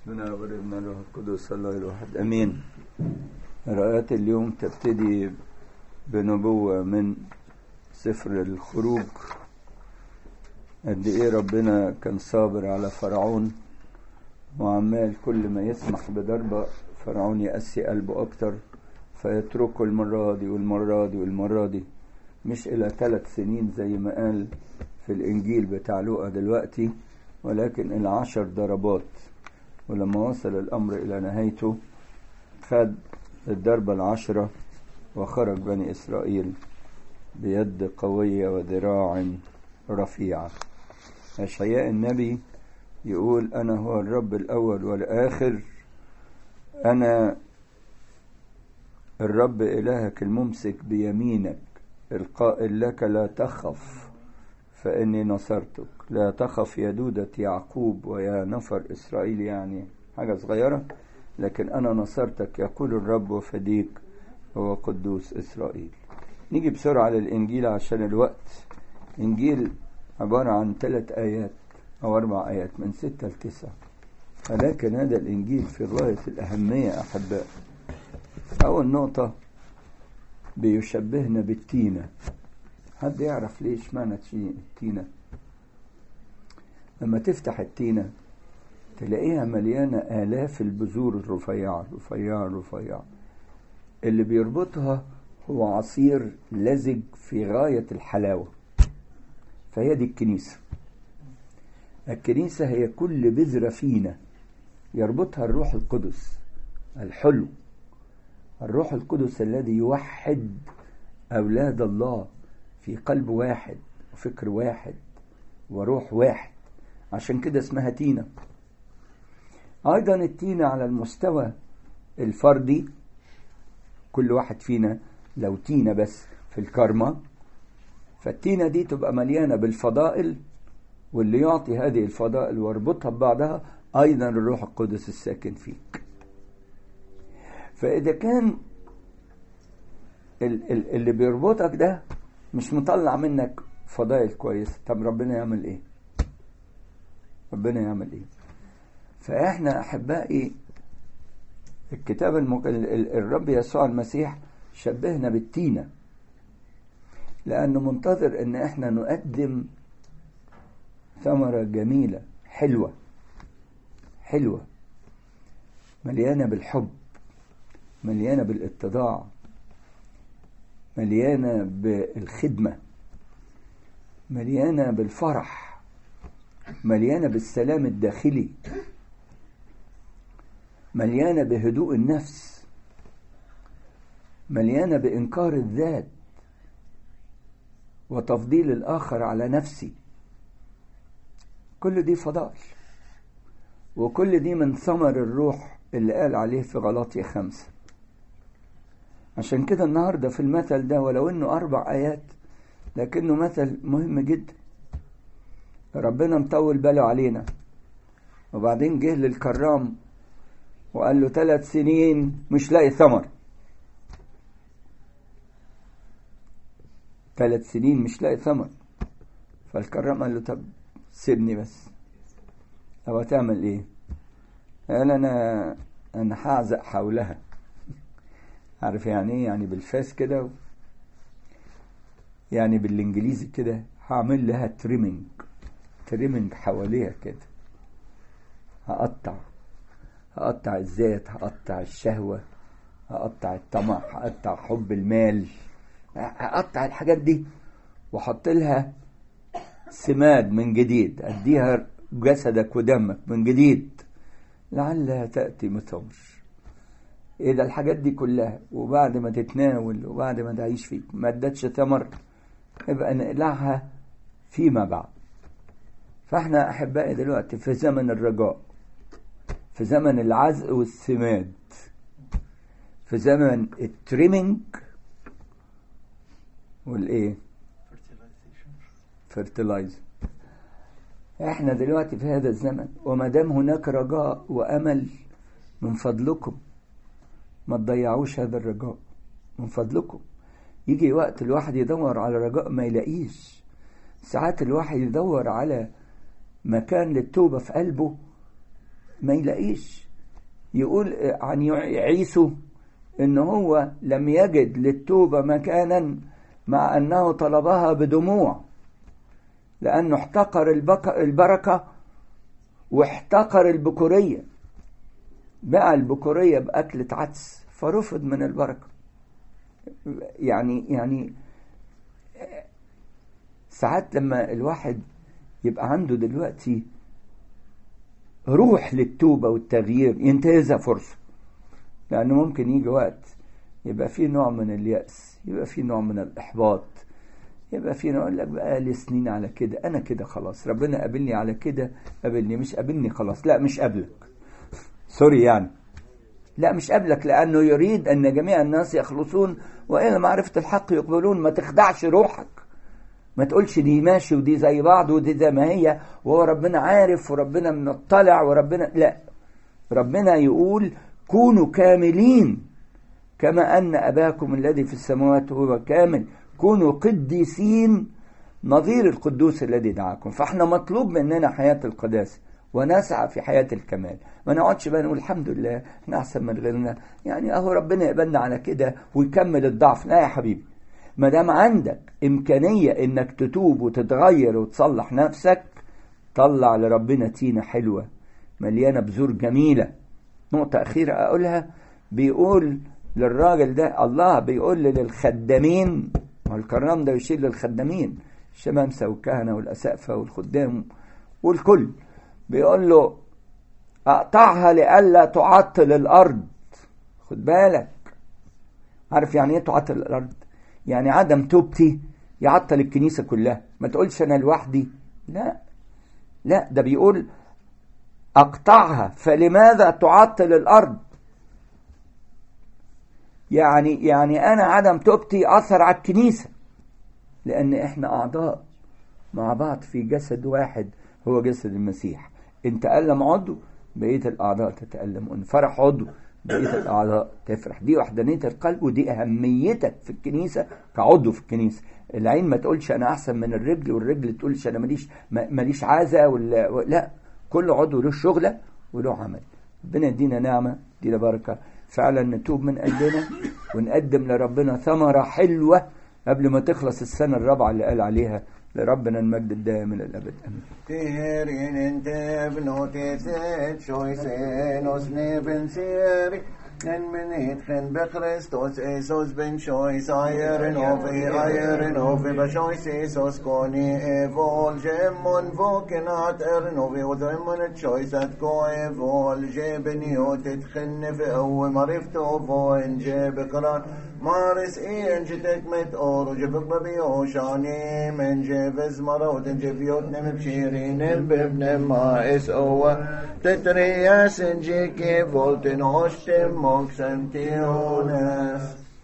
ربنا وربنا الروح القدس الله الواحد امين رآيات اليوم تبتدي بنبوة من سفر الخروج قد ايه ربنا كان صابر على فرعون وعمال كل ما يسمح بضربة فرعون يقسي قلبه أكتر فيتركه المرة دي والمرة دي والمرة دي مش إلى ثلاث سنين زي ما قال في الإنجيل بتاع لوقا دلوقتي ولكن إلى عشر ضربات ولما وصل الأمر إلى نهايته خد الضربة العشرة وخرج بني إسرائيل بيد قوية وذراع رفيعة أشعياء النبي يقول أنا هو الرب الأول والآخر أنا الرب إلهك الممسك بيمينك القائل لك لا تخف فإني نصرتك لا تخف يا دودة يعقوب ويا نفر إسرائيل يعني حاجة صغيرة لكن أنا نصرتك يقول الرب وفديك هو قدوس إسرائيل نيجي بسرعة للإنجيل عشان الوقت إنجيل عبارة عن ثلاث آيات أو أربع آيات من ستة لتسعة ولكن هذا الإنجيل في غاية الأهمية أحباء أول نقطة بيشبهنا بالتينة حد يعرف ليش معنى التينة لما تفتح التينة تلاقيها مليانة آلاف البذور الرفيعة الرفيعة الرفيعة اللي بيربطها هو عصير لزج في غاية الحلاوة فهي دي الكنيسة الكنيسة هي كل بذرة فينا يربطها الروح القدس الحلو الروح القدس الذي يوحد أولاد الله في قلب واحد وفكر واحد وروح واحد عشان كده اسمها تينة أيضا التينة على المستوى الفردي كل واحد فينا لو تينة بس في الكارما فالتينة دي تبقى مليانة بالفضائل واللي يعطي هذه الفضائل ويربطها ببعضها أيضا الروح القدس الساكن فيك فإذا كان اللي بيربطك ده مش مطلع منك فضائل كويسة طب ربنا يعمل ايه ربنا يعمل ايه فاحنا احبائي الكتاب المك... الرب يسوع المسيح شبهنا بالتينة لأنه منتظر إن إحنا نقدم ثمرة جميلة حلوة حلوة مليانة بالحب مليانة بالاتضاع مليانة بالخدمة مليانة بالفرح مليانة بالسلام الداخلي مليانة بهدوء النفس مليانة بإنكار الذات وتفضيل الآخر على نفسي كل دي فضائل وكل دي من ثمر الروح اللي قال عليه في غلاطية خمسة عشان كده النهاردة في المثل ده ولو انه أربع آيات لكنه مثل مهم جدا ربنا مطول باله علينا وبعدين جه للكرام وقال له ثلاث سنين مش لاقي ثمر ثلاث سنين مش لاقي ثمر فالكرام قال له طب سيبني بس طب هتعمل ايه قال انا انا هعزق حولها عارف يعني ايه يعني بالفاس كده يعني بالانجليزي كده هعمل لها تريمنج تريمنج حواليها كده هقطع هقطع الذات هقطع الشهوة هقطع الطمع هقطع حب المال هقطع الحاجات دي واحط لها سماد من جديد اديها جسدك ودمك من جديد لعلها تأتي مثمر ايه ده الحاجات دي كلها وبعد ما تتناول وبعد ما تعيش فيك ما ادتش ثمر يبقى نقلعها فيما بعد فاحنا احبائي دلوقتي في زمن الرجاء في زمن العزق والسماد في زمن التريمينج والايه fertilizer احنا دلوقتي في هذا الزمن وما دام هناك رجاء وامل من فضلكم ما تضيعوش هذا الرجاء من فضلكم يجي وقت الواحد يدور على رجاء ما يلاقيش ساعات الواحد يدور على مكان للتوبة في قلبه ما يلاقيش يقول عن عيسو ان هو لم يجد للتوبة مكانا مع انه طلبها بدموع لانه احتقر البركة واحتقر البكورية باع البكورية بأكلة عدس فرفض من البركة يعني يعني ساعات لما الواحد يبقى عنده دلوقتي روح للتوبة والتغيير ينتهزها فرصة لأنه ممكن يجي وقت يبقى في نوع من اليأس يبقى في نوع من الإحباط يبقى في نوع لك بقى لي سنين على كده أنا كده خلاص ربنا قابلني على كده قابلني مش قابلني خلاص لا مش قابلك سوري يعني لا مش قابلك لأنه يريد أن جميع الناس يخلصون وإلى معرفة الحق يقبلون ما تخدعش روحك ما تقولش دي ماشي ودي زي بعض ودي زي ما هي وهو ربنا عارف وربنا مطلع وربنا لا ربنا يقول كونوا كاملين كما أن أباكم الذي في السماوات هو كامل كونوا قديسين نظير القدوس الذي دعاكم فاحنا مطلوب مننا حياة القداسة ونسعى في حياة الكمال ما نقعدش بقى نقول الحمد لله احنا أحسن من غيرنا يعني أهو ربنا يقبلنا على كده ويكمل الضعف لا يا حبيبي ما دام عندك إمكانية إنك تتوب وتتغير وتصلح نفسك طلع لربنا تينة حلوة مليانة بذور جميلة نقطة أخيرة أقولها بيقول للراجل ده الله بيقول للخدامين والكرام ده يشير للخدامين الشمامسة والكهنة والأسقفة والخدام والكل بيقول له أقطعها لئلا تعطل الأرض خد بالك عارف يعني إيه تعطل الأرض؟ يعني عدم توبتي يعطل الكنيسة كلها ما تقولش أنا لوحدي لا لا ده بيقول أقطعها فلماذا تعطل الأرض يعني يعني أنا عدم توبتي أثر على الكنيسة لأن إحنا أعضاء مع بعض في جسد واحد هو جسد المسيح إن تألم عضو بقية الأعضاء تتألم وإن فرح عضو بقية الأعضاء تفرح دي وحدانية القلب ودي أهميتك في الكنيسة كعضو في الكنيسة العين ما تقولش أنا أحسن من الرجل والرجل تقولش أنا ماليش ماليش عازة ولا لا كل عضو له شغلة وله عمل ربنا يدينا نعمة يدينا بركة فعلا نتوب من قلبنا ونقدم لربنا ثمرة حلوة قبل ما تخلص السنة الرابعة اللي قال عليها لربنا المجد الدائم الى الابد امين Tirin inte bnotet choisen os neben seri En minit gen be Christus esos ben chois ayeren ovi ayeren ovi be chois esos koni evol gemon vokenat eren ovi odemon chois at ko evol je ben yotet gen ve o marifto vo en je be kran مارس این جتك مت اور جبك ببيو شاني من جبز مرود جبيوت نم بشيرين ببن ما اس او تترياس جيكي فولتن هوشتم موكسن تيونس